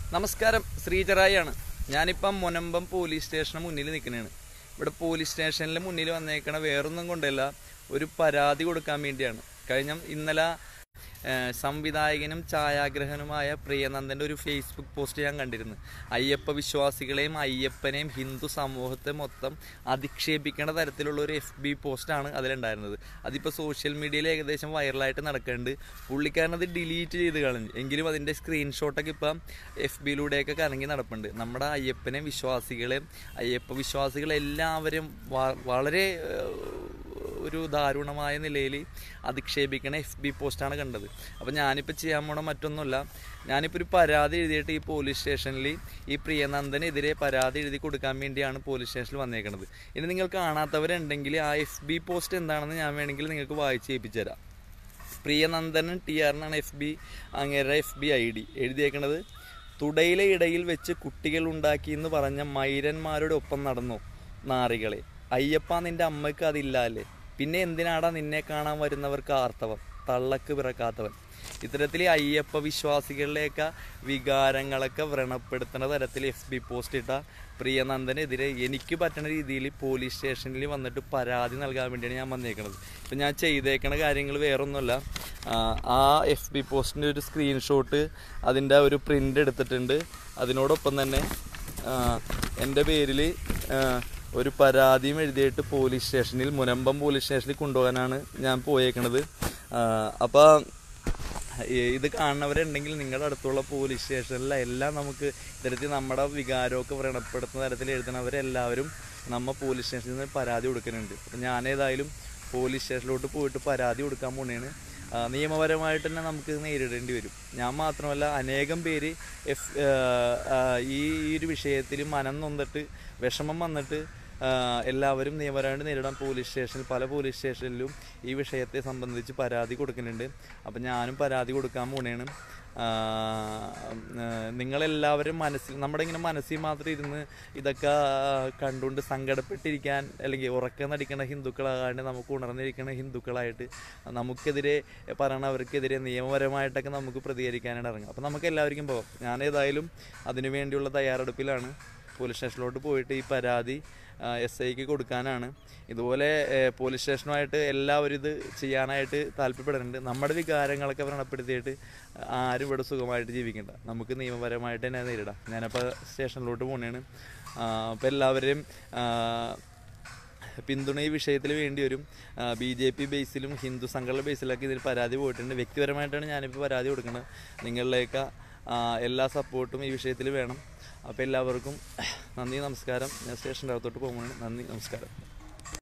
നമസ്കാരം ശ്രീചറായാണ് ഞാനിപ്പം മുനമ്പം പോലീസ് സ്റ്റേഷന് മുന്നിൽ നിൽക്കുന്നതാണ് ഇവിടെ പോലീസ് സ്റ്റേഷനിൽ മുന്നിൽ വന്നേക്കണ വേറൊന്നും കൊണ്ടല്ല ഒരു പരാതി കൊടുക്കാൻ വേണ്ടിയാണ് കഴിഞ്ഞ ഇന്നലെ ഏഹ്, സംവിധായകനും ഛായാഗ്രഹനുമായ പ്രിയനന്ദൻ്റെ ഒരു ഫേസ്ബുക്ക് പോസ്റ്റ് ഞാൻ കണ്ടിരുന്നു അയ്യപ്പ വിശ്വാസികളെയും അയ്യപ്പനെയും ഹിന്ദു സമൂഹത്തെ മൊത്തം അധിക്ഷേപിക്കേണ്ട തരത്തിലുള്ള ഒരു എഫ് ബി പോസ്റ്റാണ് അതിലുണ്ടായിരുന്നത് അതിപ്പോൾ സോഷ്യൽ മീഡിയയിൽ ഏകദേശം വൈറലായിട്ട് നടക്കുന്നുണ്ട് പുള്ളിക്കാരനത് ഡിലീറ്റ് ചെയ്ത് കളഞ്ഞു എങ്കിലും അതിൻ്റെ സ്ക്രീൻഷോട്ടൊക്കെ ഇപ്പം എഫ് ബിയിലൂടെയൊക്കെ കറങ്ങി നടപ്പുണ്ട് നമ്മുടെ അയ്യപ്പനെ വിശ്വാസികളെയും അയ്യപ്പ വിശ്വാസികളെല്ലാവരും വ- വളരെ ഏഹ്, ഒരു ദാരുണമായ നിലയിൽ അധിക്ഷേപിക്കണ എഫ് ബി പോസ്റ്റാണ് കണ്ടത് അപ്പോൾ ഞാനിപ്പോൾ ചെയ്യാൻ പോണ മറ്റൊന്നുമല്ല ഞാനിപ്പോൾ ഒരു പരാതി എഴുതിയിട്ട് ഈ പോലീസ് സ്റ്റേഷനിൽ ഈ പ്രിയനന്ദനെതിരെ പരാതി എഴുതി കൊടുക്കാൻ വേണ്ടിയാണ് പോലീസ് സ്റ്റേഷനിൽ വന്നേക്കുന്നത് ഇനി നിങ്ങൾ കാണാത്തവരുണ്ടെങ്കിൽ ആ എഫ് ബി പോസ്റ്റ് എന്താണെന്ന് ഞാൻ വേണമെങ്കിൽ നിങ്ങൾക്ക് വായിച്ച് കേൾപ്പിച്ചു തരാം പ്രിയനന്ദനൻ ടി ആറിനാണ് എഫ് ബി അങ്ങേരുടെ എഫ് ബി ഐ ഡി എഴുതിയേക്കണത് തുടയിലെ ഇടയിൽ വെച്ച് കുട്ടികൾ ഉണ്ടാക്കി എന്ന് പറഞ്ഞ മൈരന്മാരുടെ ഒപ്പം നടന്നു നാറികളെ അയ്യപ്പ നിന്റെ അമ്മയ്ക്ക് അതില്ല അല്ലേ പിന്നെ എന്തിനാടാ നിന്നെ കാണാൻ വരുന്നവർക്ക് ആർത്തവം തള്ളക്ക് പിറക്കാത്തവൻ ഇത്തരത്തിൽ അയ്യപ്പ വിശ്വാസികളിലെയൊക്കെ വികാരങ്ങളൊക്കെ വ്രണപ്പെടുത്തുന്ന തരത്തിൽ എഫ് ബി പോസ്റ്റ് ഇട്ട പ്രിയനന്ദനെതിരെ എനിക്ക് പറ്റുന്ന രീതിയിൽ പോലീസ് സ്റ്റേഷനിൽ വന്നിട്ട് പരാതി നൽകാൻ വേണ്ടിയാണ് ഞാൻ വന്നേക്കുന്നത് ഇപ്പം ഞാൻ ചെയ്തേക്കണ കാര്യങ്ങൾ വേറൊന്നുമല്ല ആ, ആ എഫ് ബി പോസ്റ്റിൻ്റെ ഒരു സ്ക്രീൻഷോട്ട് അതിൻ്റെ ഒരു പ്രിൻ്റ് എടുത്തിട്ടുണ്ട് അതിനോടൊപ്പം തന്നെ ആ, എൻ്റെ പേരിൽ ഒരു പരാതിയും എഴുതിയിട്ട് പോലീസ് സ്റ്റേഷനിൽ മുനമ്പം പോലീസ് സ്റ്റേഷനിൽ കൊണ്ടുപോകാനാണ് ഞാൻ പോയേക്കണത് അപ്പോൾ ഇത് കാണുന്നവരുണ്ടെങ്കിൽ നിങ്ങളുടെ അടുത്തുള്ള പോലീസ് സ്റ്റേഷനിലെല്ലാം നമുക്ക് ഇത്തരത്തിൽ നമ്മുടെ വികാരമൊക്കെ വ്രണപ്പെടുത്തുന്ന തരത്തിൽ എഴുതുന്നവരെല്ലാവരും നമ്മ പോലീസ് സ്റ്റേഷനിൽ നിന്ന് പരാതി കൊടുക്കുന്നുണ്ട് അപ്പം ഞാനേതായാലും പോലീസ് സ്റ്റേഷനിലോട്ട് പോയിട്ട് പരാതി കൊടുക്കാൻ പോണേണ് ആ, നിയമപരമായിട്ട് തന്നെ നമുക്ക് ഇത് നേരിടേണ്ടി വരും ഞാൻ മാത്രമല്ല അനേകം പേര് എഫ് ഈ ഈ ഒരു വിഷയത്തിൽ മനം നൊന്നിട്ട് വിഷമം വന്നിട്ട് ആ, എല്ലാവരും നിയമപരമായിട്ട് നേരിടാൻ പോലീസ് സ്റ്റേഷനിൽ പല പോലീസ് സ്റ്റേഷനിലും ഈ വിഷയത്തെ സംബന്ധിച്ച് പരാതി കൊടുക്കുന്നുണ്ട് അപ്പം ഞാനും പരാതി കൊടുക്കാൻ പോണേണ് ആ, ആ, നിങ്ങളെല്ലാവരും മനസ്സിൽ നമ്മുടെ ഇങ്ങനെ മനസ്സിൽ മാത്രം ഇരുന്ന് ഇതൊക്കെ കണ്ടുകൊണ്ട് സങ്കടപ്പെട്ടിരിക്കാൻ അല്ലെങ്കിൽ ഉറക്കം നടിക്കുന്ന ഹിന്ദുക്കളാകാണ്ട് നമുക്ക് ഉണർന്നിരിക്കുന്ന ഹിന്ദുക്കളായിട്ട് നമുക്കെതിരെ പറയണവർക്കെതിരെ നിയമപരമായിട്ടൊക്കെ നമുക്ക് പ്രതികരിക്കാനായിട്ട് ഇറങ്ങും അപ്പം നമുക്ക് എല്ലാവർക്കും പോകാം ഞാൻ ഏതായാലും അതിനു വേണ്ടിയുള്ള തയ്യാറെടുപ്പിലാണ് പോലീസ് സ്റ്റേഷനിലോട്ട് പോയിട്ട് ഈ പരാതി എസ് ഐക്ക് കൊടുക്കാനാണ് ഇതുപോലെ ഏഹ്, പോലീസ് സ്റ്റേഷനുമായിട്ട് എല്ലാവരും ഇത് ചെയ്യാനായിട്ട് താല്പര്യപ്പെടുന്നുണ്ട് നമ്മുടെ വികാരങ്ങളൊക്കെ വ്രണപ്പെടുത്തിയിട്ട് ആരും ഇവിടെ സുഖമായിട്ട് ജീവിക്കണ്ട നമുക്ക് നിയമപരമായിട്ട് തന്നെ നേരിടാം ഞാനപ്പോൾ സ്റ്റേഷനിലോട്ട് പോണേണ് അപ്പോൾ എല്ലാവരെയും ആ, പിന്തുണ ഈ വിഷയത്തിൽ വേണ്ടി വരും ബി ജെ പി ബേസിലും ഹിന്ദു സംഘടന ബേസിലൊക്കെ ഇതിൽ പരാതി പോയിട്ടുണ്ട് വ്യക്തിപരമായിട്ടാണ് ഞാനിപ്പോൾ പരാതി കൊടുക്കുന്നത് നിങ്ങളിലേക്ക് ആ, എല്ലാ സപ്പോർട്ടും ഈ വിഷയത്തിൽ വേണം അപ്പോൾ എല്ലാവർക്കും നന്ദി നമസ്കാരം ഞാൻ സ്റ്റേഷൻ്റെ അകത്തോട്ട് പോകുമ്പോൾ നന്ദി നമസ്കാരം